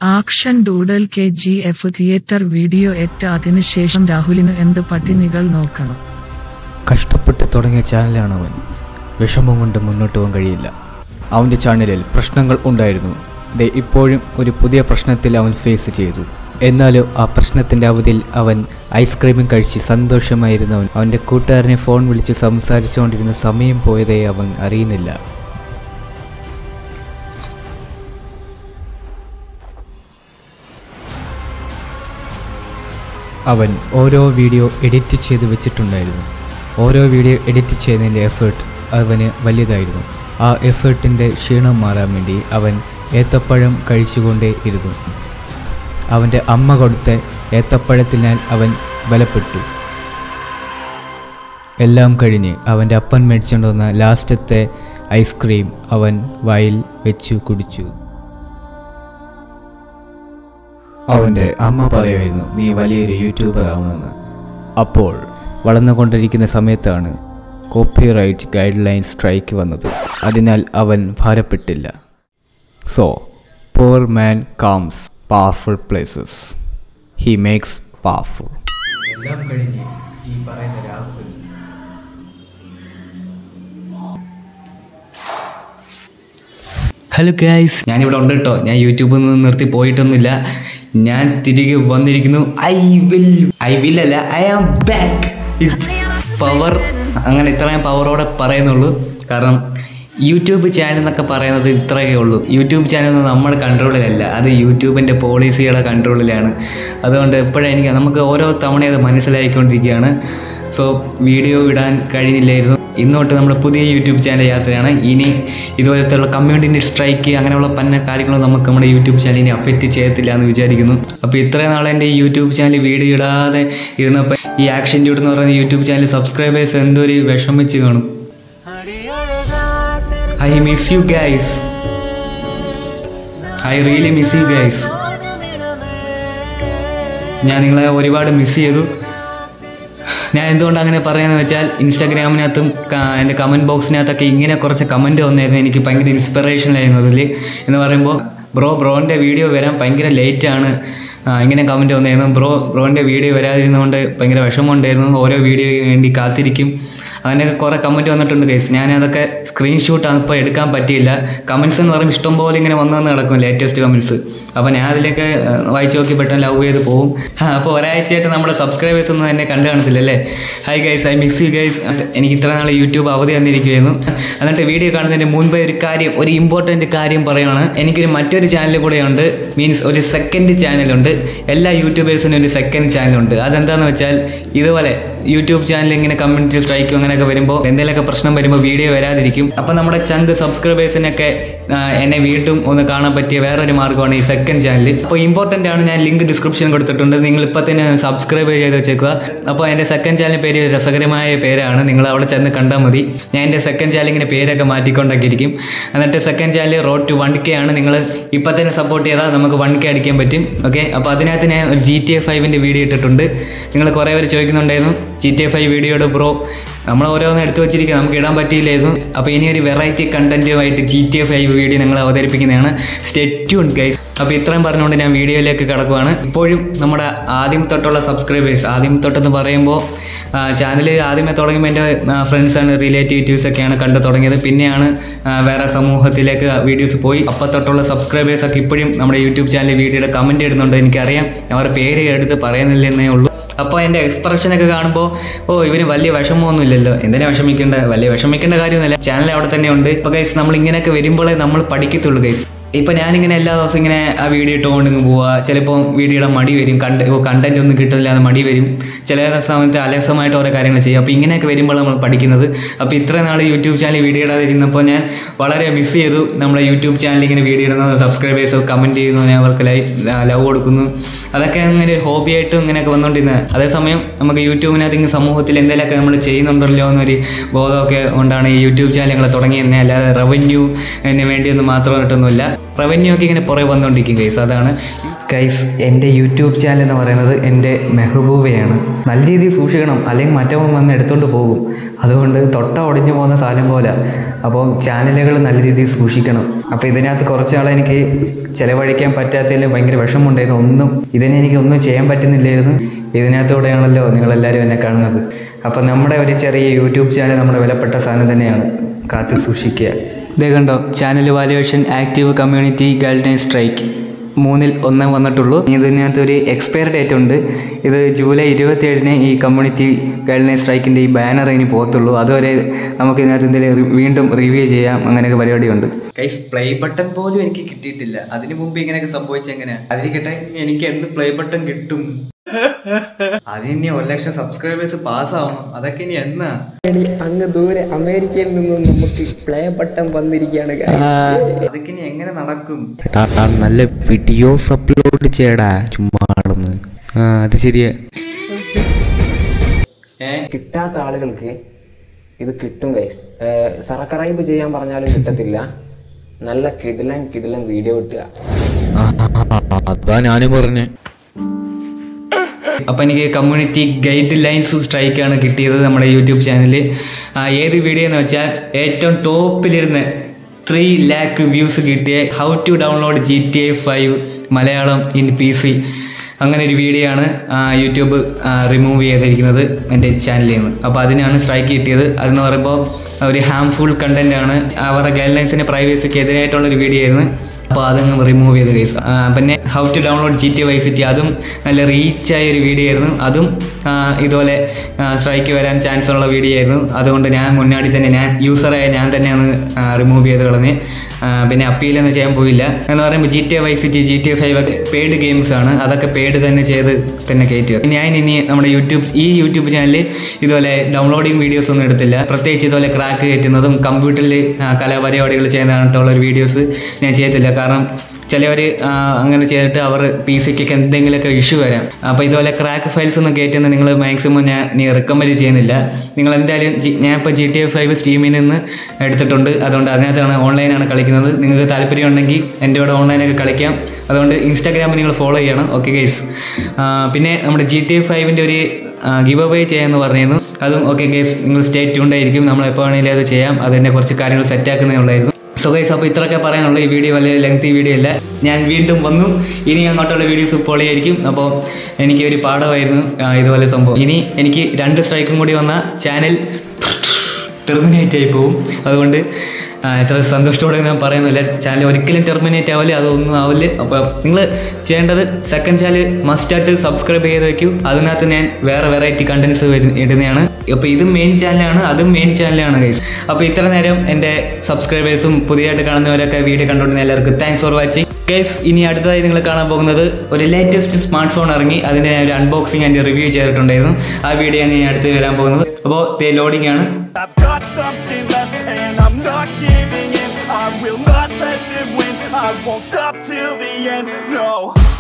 Action doodle K G F theatre video എട്ട് അതിനുശേഷം രാഹുലിന് എന്ത് പട്ടിണികൾ നോക്കണം കഷ്ടപ്പെട്ട് തുടങ്ങിയ ചാനലാണ് അവൻ വിഷമം കൊണ്ട് മുന്നോട്ട് പോകാൻ കഴിയില്ല അവൻ്റെ ചാനലിൽ പ്രശ്നങ്ങൾ ഉണ്ടായിരുന്നു ദേ ഇപ്പോഴും ഒരു പുതിയ പ്രശ്നത്തിൽ അവൻ ഫേസ് ചെയ്തു എന്നാലും ആ പ്രശ്നത്തിൻ്റെ അവധിയിൽ അവൻ ഐസ്ക്രീമും കഴിച്ച് സന്തോഷമായിരുന്നവൻ അവൻ്റെ കൂട്ടുകാരനെ ഫോൺ വിളിച്ച് സംസാരിച്ചുകൊണ്ടിരുന്ന സമയം പോയതേ അവൻ അറിയുന്നില്ല അവൻ ഓരോ വീഡിയോ എഡിറ്റ് ചെയ്ത് വെച്ചിട്ടുണ്ടായിരുന്നു ഓരോ വീഡിയോ എഡിറ്റ് ചെയ്യുന്നതിൻ്റെ എഫേർട്ട് അവന് വലിയതായിരുന്നു ആ എഫേർട്ടിൻ്റെ ക്ഷീണം മാറാൻ വേണ്ടി അവൻ ഏത്തപ്പഴം കഴിച്ചുകൊണ്ടേ ഇരുന്നു അവൻ്റെ അമ്മ കൊടുത്ത ഏത്തപ്പഴത്തിനാൽ അവൻ ബലപ്പെട്ടു എല്ലാം കഴിഞ്ഞ് അവൻ്റെ അപ്പൻ മേടിച്ചുകൊണ്ട് വന്ന ലാസ്റ്റത്തെ ഐസ്ക്രീം അവൻ വായിൽ വെച്ചു കുടിച്ചു അവൻ്റെ അമ്മ പറയുമായിരുന്നു നീ വലിയൊരു യൂട്യൂബർ ആവുമെന്ന് അപ്പോൾ വളർന്നുകൊണ്ടിരിക്കുന്ന സമയത്താണ് കോപ്പിറൈറ്റ് ഗൈഡ് ലൈൻ സ്ട്രൈക്ക് വന്നത് അതിനാൽ അവൻ ഭാരപ്പെട്ടില്ല so poor man comes powerful places he makes powerful എല്ലാം കഴിഞ്ഞ് ഈ പറയുന്ന രാഹുൽ ഹലോ ഗൈസ് ഞാനിവിടെ ഉണ്ട് കേട്ടോ ഞാൻ യൂട്യൂബിൽ നിന്ന് നിർത്തി പോയിട്ടൊന്നുമില്ല ഞാൻ തിരികെ വന്നിരിക്കുന്നു ഐ വിൽ ഐ വിൽ അല്ല ഐ ആം ബാക്ക് പവർ അങ്ങനെ ഇത്രയും പവറോടെ പറയുന്നുള്ളൂ കാരണം യൂട്യൂബ് ചാനൽ എന്നൊക്കെ പറയുന്നത് ഇത്രയൊക്കെ ഉള്ളൂ യൂട്യൂബ് ചാനൽ നമ്മുടെ കൺട്രോളിലല്ല അത് യൂട്യൂബിൻ്റെ പോളിസിയുടെ കൺട്രോളിലാണ് അതുകൊണ്ട് എപ്പോഴും എനിക്ക് നമുക്ക് ഓരോ തവണ അത് മനസ്സിലായിക്കൊണ്ടിരിക്കുകയാണ് സോ വീഡിയോ ഇടാൻ കഴിഞ്ഞില്ലായിരുന്നു ഇന്നോട്ട് നമ്മുടെ പുതിയ യൂട്യൂബ് ചാനൽ യാത്രയാണ് ഇനി ഇതുപോലത്തുള്ള കമ്മ്യൂണിറ്റി സ്ട്രൈക്ക് അങ്ങനെയുള്ള പല കാര്യങ്ങളും നമുക്ക് നമ്മുടെ യൂട്യൂബ് ചാനലിനെ അഫക്റ്റ് ചെയ്യത്തില്ല എന്ന് വിചാരിക്കുന്നു അപ്പോൾ ഇത്രയും നാളെ എൻ്റെ ഈ യൂട്യൂബ് ചാനൽ വീഡിയോ ഇടാതെ ഇരുന്നപ്പോൾ ഈ ആക്ഷൻ ഡ്യൂഡ് എന്ന് പറയുന്ന യൂട്യൂബ് ചാനൽ സബ്സ്ക്രൈബേഴ്സ് എന്തോ ഒരു വിഷമിച്ച് കാണും I miss you guys I really miss you guys ഞാൻ നിങ്ങളെ ഒരുപാട് മിസ് ചെയ്തു ഞാൻ എന്തുകൊണ്ട് അങ്ങനെ പറയുന്നത് വെച്ചാൽ ഇൻസ്റ്റാഗ്രാമിനകത്തും ക- എൻ്റെ കമൻറ്റ് ബോക്സിനകത്തൊക്കെ ഇങ്ങനെ കുറച്ച് കമൻറ്റ് വന്നായിരുന്നു എനിക്ക് ഭയങ്കര ഇൻസ്പിറേഷൻ ആയിരുന്നു അതിൽ എന്ന് പറയുമ്പോൾ ബ്രോ ബ്രോൻ്റെ വീഡിയോ വരാൻ ഭയങ്കര ലേറ്റാണ് ഇങ്ങനെ കമൻറ്റ് വന്നായിരുന്നു ബ്രോ ബ്രോൻ്റെ വീഡിയോ വരാതിരുന്നതുകൊണ്ട് ഭയങ്കര വിഷമമുണ്ടായിരുന്നു ഓരോ വീഡിയോയ്ക്ക് വേണ്ടി കാത്തിരിക്കും അങ്ങനെയൊക്കെ കുറേ കമൻറ്റ് വന്നിട്ടുണ്ട് കേസ് ഞാൻ അതൊക്കെ സ്ക്രീൻഷോട്ടാണ് ഇപ്പോൾ എടുക്കാൻ പറ്റിയില്ല കമൻസ് എന്ന് പറയുമ്പോൾ ഇഷ്ടംപോലെ ഇങ്ങനെ വന്നു വന്ന് കിടക്കും ലേറ്റസ്റ്റ് കമൻസ് അപ്പോൾ ഞാൻ അതിലേക്ക് ആ, വായിച്ച് നോക്കി പെട്ടെന്ന് ലവ് ചെയ്ത് പോകും അപ്പോൾ ഒരാഴ്ചയായിട്ട് നമ്മുടെ സബ്സ്ക്രൈബേഴ്സ് ഒന്നും എന്നെ കണ്ടു കാണത്തില്ലല്ലേ hi guys I miss you guys എനിക്ക് ഇത്ര നാൾ യൂട്യൂബ് അവധി തന്നിരിക്കുകയായിരുന്നു എന്നിട്ട് വീഡിയോ കാണുന്നതിന് മുൻപേ ഒരു കാര്യം ഒരു ഇമ്പോർട്ടൻറ്റ് കാര്യം പറയുകയാണ് എനിക്കൊരു മറ്റൊരു ചാനൽ കൂടെയുണ്ട് മീൻസ് ഒരു സെക്കൻഡ് ചാനലുണ്ട് എല്ലാ യൂട്യൂബേഴ്സിനും ഒരു സെക്കൻഡ് ചാനലുണ്ട് അതെന്താണെന്ന് വെച്ചാൽ ഇതുപോലെ യൂട്യൂബ് ചാനൽ ഇങ്ങനെ കമ്മ്യൂണിറ്റി സ്ട്രൈക്കും അങ്ങനെയൊക്കെ വരുമ്പോൾ എന്തെങ്കിലുമൊക്കെ പ്രശ്നം വരുമ്പോൾ വീഡിയോ വരാതിരിക്കും അപ്പോൾ നമ്മുടെ ചങ്ക് സബ്സ്ക്രൈബേഴ്സിനൊക്കെ ആ, എന്നെ വീണ്ടും ഒന്ന് കാണാൻ പറ്റിയ വേറൊരു മാർഗ്ഗമാണ് ഈ സെക്കൻഡ് ചാനൽ അപ്പോൾ ഇമ്പോർട്ടൻ്റ് ആണ് ഞാൻ ലിങ്ക് ഡിസ്ക്രിപ്ഷൻ കൊടുത്തിട്ടുണ്ട് നിങ്ങൾ ഇപ്പോൾ തന്നെ സബ്സ്ക്രൈബ് ചെയ്ത് വെച്ചേക്കുക അപ്പോൾ എൻ്റെ സെക്കൻഡ് ചാനൽ പേര് രസകരമായ പേരാണ് നിങ്ങൾ അവിടെ ചെന്ന് കണ്ടാൽ മതി ഞാൻ എൻ്റെ സെക്കൻഡ് ചാനൽ ഇങ്ങനെ പേരൊക്കെ മാറ്റിക്കൊണ്ടൊക്കെ ഇരിക്കും എന്നിട്ട് second channel road to one K ആണ് നിങ്ങൾ ഇപ്പോൾ തന്നെ സപ്പോർട്ട് ചെയ്താൽ നമുക്ക് വൺ കെ അടിക്കാൻ പറ്റും ഓക്കെ അപ്പോൾ അതിനകത്ത് ഞാൻ ഒരു ജി ടി എ ഫൈവിൻ്റെ വീഡിയോ ഇട്ടിട്ടുണ്ട് നിങ്ങൾ കുറേ പേര് ചോദിക്കുന്നുണ്ടായിരുന്നു ജി ടി എ ഫൈവ് വീഡിയോയുടെ ബ്രോ നമ്മൾ ഓരോന്ന് എടുത്തു വെച്ചിരിക്കുക നമുക്ക് ഇടാൻ പറ്റിയില്ലായിരുന്നു അപ്പോൾ ഇനി ഒരു വെറൈറ്റി കണ്ടന്റുമായിട്ട് G T A five video ഞങ്ങൾ അവതരിപ്പിക്കുന്നതാണ് സ്റ്റെറ്റ്യൂൺ ഗൈസ് അപ്പോൾ ഇത്രയും പറഞ്ഞുകൊണ്ട് ഞാൻ വീഡിയോയിലേക്ക് കടക്കുവാണ് ഇപ്പോഴും നമ്മുടെ ആദ്യം തൊട്ടുള്ള സബ്സ്ക്രൈബേഴ്സ് ആദ്യം തൊട്ടെന്ന് പറയുമ്പോൾ ചാനൽ ആദ്യമേ തുടങ്ങുമ്പോൾ എൻ്റെ ഫ്രണ്ട്സാണ് റിലേറ്റീവ്സ് ഒക്കെയാണ് കണ്ടു തുടങ്ങിയത് പിന്നെയാണ് ആ, വേറെ സമൂഹത്തിലേക്ക് വീഡിയോസ് പോയി അപ്പോൾ തൊട്ടുള്ള സബ്സ്ക്രൈബേഴ്സ് ഒക്കെ ഇപ്പോഴും നമ്മുടെ യൂട്യൂബ് ചാനൽ വീഡിയോയുടെ കമൻറ്റ് ഇടുന്നുണ്ട് എനിക്കറിയാം അവരുടെ പേര് എടുത്ത് പറയുന്നില്ലെന്നേ ഉള്ളൂ അപ്പോൾ എൻ്റെ എക്സ്പ്രഷനൊക്കെ കാണുമ്പോൾ ഓ ഇവന് വലിയ വിഷമമൊന്നുമില്ലല്ലോ എന്തിനാ വിഷമിക്കേണ്ട വലിയ വിഷമിക്കേണ്ട കാര്യമൊന്നുമില്ല ചാനൽ അവിടെ തന്നെ ഉണ്ട് ഇപ്പോൾ ഗൈസ് നമ്മൾ ഇങ്ങനെയൊക്കെ വരുമ്പോഴേ നമ്മൾ പഠിക്കത്തുള്ളൂ ഗൈസ് ഇപ്പം ഞാനിങ്ങനെ എല്ലാ ദിവസവും ഇങ്ങനെ ആ വീഡിയോ ഇട്ടുകൊണ്ട് ഇങ്ങ് പോവുക ചിലപ്പോൾ വീഡിയോയുടെ മടി വരും കണ്ട കണ്ടന്റ് ഒന്നും കിട്ടില്ല എന്ന് മടി വരും ചില സമയത്ത് അലസമായിട്ട് ഓരോ കാര്യങ്ങൾ ചെയ്യും അപ്പോൾ ഇങ്ങനെയൊക്കെ വരുമ്പോൾ നമ്മൾ പഠിക്കുന്നത് അപ്പോൾ ഇത്ര നാൾ യൂട്യൂബ് ചാനൽ വീഡിയോ ഇടാതെ ഇരുന്നപ്പോൾ ഞാൻ വളരെ മിസ് ചെയ്തു നമ്മുടെ യൂട്യൂബ് ചാനൽ ഇങ്ങനെ വീഡിയോ ഇടുന്ന സബ്സ്ക്രൈബേഴ്സ് കമൻറ്റ് ചെയ്യുന്നു ഞാൻ അവർക്ക് ലൈവ് ലവ് കൊടുക്കുന്നു അതൊക്കെ അങ്ങനെ ഒരു ഹോബിയായിട്ടും ഇങ്ങനെയൊക്കെ വന്നുകൊണ്ടിരുന്നത് അതേസമയം നമുക്ക് യൂട്യൂബിനകത്ത് ഇങ്ങനെ സമൂഹത്തിൽ എന്തെങ്കിലുമൊക്കെ നമ്മൾ ചെയ്യുന്നുണ്ടല്ലോ എന്നൊരു ബോധമൊക്കെ കൊണ്ടാണ് ഈ യൂട്യൂബ് ചാനലുകൾ തുടങ്ങിയത് തന്നെ അല്ലാതെ റവന്യൂ വേണ്ടിയൊന്നും മാത്രമായിട്ടൊന്നുമില്ല റവന്യൂ ഒക്കെ ഇങ്ങനെ പുറകെ വന്നുകൊണ്ടിരിക്കും കേസ് അതാണ് ഗൈസ് എൻ്റെ യൂട്യൂബ് ചാനൽ എന്ന് പറയുന്നത് എൻ്റെ മെഹബൂബയാണ് നല്ല രീതിയിൽ സൂക്ഷിക്കണം അല്ലെങ്കിൽ മറ്റവൻ വന്ന് എടുത്തുകൊണ്ട് പോകും അതുകൊണ്ട് തൊട്ട ഒടിഞ്ഞു പോകുന്ന സാധനം പോലെ അപ്പോൾ ചാനലുകൾ നല്ല രീതിയിൽ സൂക്ഷിക്കണം അപ്പോൾ ഇതിനകത്ത് കുറച്ച് നാളെ എനിക്ക് ചിലവഴിക്കാൻ പറ്റാത്തതിൽ ഭയങ്കര വിഷമമുണ്ടായിരുന്നു ഒന്നും ഇതിനെ എനിക്ക് ഒന്നും ചെയ്യാൻ പറ്റുന്നില്ലായിരുന്നു ഇതിനകത്തൂടെയാണല്ലോ നിങ്ങളെല്ലാവരും എന്നെ കാണുന്നത് അപ്പോൾ നമ്മുടെ ഒരു ചെറിയ യൂട്യൂബ് ചാനൽ നമ്മുടെ വിലപ്പെട്ട സാധനം തന്നെയാണ് കാത്തു സൂക്ഷിക്കുക ഇതേ കണ്ടോ channel valuation active community guide strike മൂന്നിൽ ഒന്നേ വന്നിട്ടുള്ളൂ ഇതിനകത്ത് ഒരു എക്സ്പയർ ഡേറ്റ് ഉണ്ട് ഇത് ജൂലൈ ഇരുപത്തിയേഴിന് ഈ കമ്മ്യൂണിറ്റി ഗൈഡ് സ്ട്രൈക്കിൻ്റെ ഈ ബാനർ ഇനി പോകത്തുള്ളൂ അതുവരെ നമുക്ക് ഇതിനകത്ത് എന്തെങ്കിലും വീണ്ടും റിവ്യൂ ചെയ്യാം അങ്ങനെയൊക്കെ പരിപാടിയുണ്ട് കൈസ് പ്ലേ ബട്ടൺ പോലും എനിക്ക് കിട്ടിയിട്ടില്ല അതിനു മുമ്പ് ഇങ്ങനെയൊക്കെ സംഭവിച്ചെങ്ങനെ അതിരിക്കട്ടെ എനിക്ക് എന്ത് പ്ലേ ബട്ടൺ കിട്ടും അതിനി ഒരു ലക്ഷം സബ്സ്ക്രൈബേഴ്സ് പാസ്സാവണം അതൊക്കെ ഇനി എന്നാ എടി, അങ്ങ് ദൂരെ അമേരിക്കയിൽ നിന്നും നമുക്ക് പ്ലേ ബട്ടൺ വന്നിരിക്കുകയാണ് guys. അതൊക്കെ ഇനി എങ്ങനെ നടക്കും ടാ നല്ല വീഡിയോസ് അപ്ലോഡ് ചെയ്യടാ ചുമ്മാ നടന്ന് ആ അത് ശരിയാ ഏ കിട്ടാത്ത ആളുകൾക്ക് ഇത് കിട്ടും ഗൈസ് സബ്സ്ക്രൈബ് ചെയ്യാൻ പറഞ്ഞാലും കിട്ടത്തില്ല നല്ല കിടിലൻ കിടിലൻ വീഡിയോ കിട്ടുക അതാ ഞാനും പറഞ്ഞേ അപ്പോൾ എനിക്ക് കമ്മ്യൂണിറ്റി ഗൈഡ് ലൈൻസ് സ്ട്രൈക്കാണ് കിട്ടിയത് നമ്മുടെ യൂട്യൂബ് ചാനലിൽ ഏത് വീഡിയോ എന്ന് വെച്ചാൽ ഏറ്റവും ടോപ്പിലിരുന്ന് ത്രീ ലാക്ക് വ്യൂസ് കിട്ടിയ how to download G T A five Malayalam in P C അങ്ങനെ ഒരു വീഡിയോ ആണ് ആ, യൂട്യൂബ് റിമൂവ് ചെയ്തിരിക്കുന്നത് എൻ്റെ ചാനലിൽ നിന്ന് അപ്പോൾ അതിനാണ് സ്ട്രൈക്ക് കിട്ടിയത് അതെന്ന് പറയുമ്പോൾ ഒരു ഹാംഫുൾ കണ്ടൻ്റ് ആണ് അവരുടെ ഗൈഡ് ലൈൻസിൻ്റെ പ്രൈവസിക്ക് എതിരായിട്ടുള്ളൊരു വീഡിയോ ആയിരുന്നു അപ്പോൾ അതങ്ങ് റിമൂവ് ചെയ്ത് കേസ് പിന്നെ how to download G T vice city അതും നല്ല റീച്ചായ ഒരു വീഡിയോ ആയിരുന്നു അതും ആ, ഇതുപോലെ സ്ട്രൈക്ക് വരാൻ ചാൻസ് ഉള്ള വീഡിയോ ആയിരുന്നു അതുകൊണ്ട് ഞാൻ മുന്നാടി തന്നെ ഞാൻ യൂസറായ ഞാൻ തന്നെയാണ് റിമൂവ് ചെയ്ത് കളഞ്ഞ് ആ, പിന്നെ അപ്പീലൊന്നും ചെയ്യാൻ പോയില്ല എന്ന് പറയുമ്പോൾ G T vice city G T five ഒക്കെ പെയ്ഡ് ഗെയിംസ് ആണ് അതൊക്കെ പെയ്ഡ് തന്നെ ചെയ്ത് തന്നെ കയറ്റുക ഞാൻ ഇനി നമ്മുടെ യൂട്യൂബ് ഈ യൂട്യൂബ് ചാനലിൽ ഇതുപോലെ ഡൗൺലോഡിങ് വീഡിയോസ് ഒന്നും എടുത്തില്ല പ്രത്യേകിച്ച് ഇതുപോലെ ക്രാക്ക് കയറ്റുന്നതും കമ്പ്യൂട്ടറിൽ കലാപരിപാടികൾ ചെയ്യുന്നതായിട്ടുള്ള ഒരു വീഡിയോസ് ഞാൻ ചെയ്യത്തില്ല കാരണം ചിലവർ അങ്ങനെ ചെയ്തിട്ട് അവർ പി സിക്കൊക്കെ എന്തെങ്കിലുമൊക്കെ ഇഷ്യൂ വരാം അപ്പോൾ ഇതുപോലെ ക്രാക്ക് ഫയൽസ് ഒന്നും കയറ്റുന്ന നിങ്ങൾ മാക്സിമം ഞാൻ നീ റെക്കമെൻഡ് ചെയ്യുന്നില്ല നിങ്ങൾ എന്തായാലും ജി- ഞാൻ ഇപ്പോൾ ജി ടി എഫ് ഫൈവ് സ്റ്റീമിൽ നിന്ന് എടുത്തിട്ടുണ്ട് അതുകൊണ്ട് അതിനകത്താണ് ഓൺലൈനാണ് കളിക്കുന്നത് നിങ്ങൾക്ക് താല്പര്യം ഉണ്ടെങ്കിൽ എൻ്റെ കൂടെ ഓൺലൈനൊക്കെ കളിക്കാം അതുകൊണ്ട് ഇൻസ്റ്റാഗ്രാമിൽ നിങ്ങൾ ഫോളോ ചെയ്യണം ഓക്കെ ഗൈസ് പിന്നെ നമ്മുടെ ജി ടി എഫ് ഫൈവിൻ്റെ ഒരു ഗിവ് അവേ ചെയ്യാമെന്ന് പറഞ്ഞിരുന്നു അതും ഓക്കെ ഗൈസ് നിങ്ങൾ സ്റ്റേ ട്യൂണ്ടായിരിക്കും നമ്മൾ എപ്പോൾ വേണമെങ്കിലും അത് ചെയ്യാം അതിൻ്റെ കുറച്ച് കാര്യങ്ങൾ സെറ്റാക്കുന്നേ ഉള്ളായിരുന്നു സോ ഗൈസ് അപ്പോൾ ഇത്രയൊക്കെ പറയാനുള്ളൂ ഈ വീഡിയോ വലിയ ലെങ്തി വീഡിയോ അല്ല ഞാൻ വീണ്ടും വന്നു ഇനി അങ്ങോട്ടുള്ള വീഡിയോസ് പൊളിയായിരിക്കും അപ്പോൾ എനിക്ക് ഒരു പാഠമായിരുന്നു ആ, ഇതുപോലെ സംഭവം ഇനി എനിക്ക് രണ്ട് സ്ട്രൈക്കും കൂടി വന്ന ചാനൽ ടെർമിനേറ്റ് ആയി പോകും അതുകൊണ്ട് ആ, എത്ര സന്തോഷത്തോടെ ഞാൻ പറയുന്നില്ല ചാനൽ ഒരിക്കലും ടെർമിനേറ്റ് ആവില്ല അതൊന്നും ആവില്ല അപ്പോൾ നിങ്ങൾ ചെയ്യേണ്ടത് സെക്കൻഡ് ചാനൽ മസ്റ്റായിട്ട് സബ്സ്ക്രൈബ് ചെയ്ത് വെക്കൂ അതിനകത്ത് ഞാൻ വേറെ വെറൈറ്റി കണ്ടൻസ് ഇടുന്നതാണ് അപ്പോൾ ഇതും മെയിൻ ചാനലാണ് അതും മെയിൻ ചാനലാണ് ഗൈസ് അപ്പോൾ ഇത്ര നേരം എൻ്റെ സബ്സ്ക്രൈബേഴ്സും പുതിയതായിട്ട് കാണുന്നവരൊക്കെ വീഡിയോ കണ്ടുകൊണ്ടിരുന്ന എല്ലാവർക്കും താങ്ക്സ് ഫോർ വാച്ചിങ് ഗൈസ് ഇനി അടുത്തതായി നിങ്ങൾ കാണാൻ പോകുന്നത് ഒരു ലേറ്റസ്റ്റ് സ്മാർട്ട് ഫോൺ ഇറങ്ങി അതിൻ്റെ ഞാൻ ഒരു അൺബോക്സിങ് ആൻഡ് റിവ്യൂ ചെയ്തിട്ടുണ്ടായിരുന്നു ആ വീഡിയോ ആണ് ഞാൻ അടുത്ത് വരാൻ പോകുന്നത് അപ്പോൾ ലോഡിംഗ് ആണ് I've got something left and I'm not giving in. I will not let them win. I won't stop till the end. No.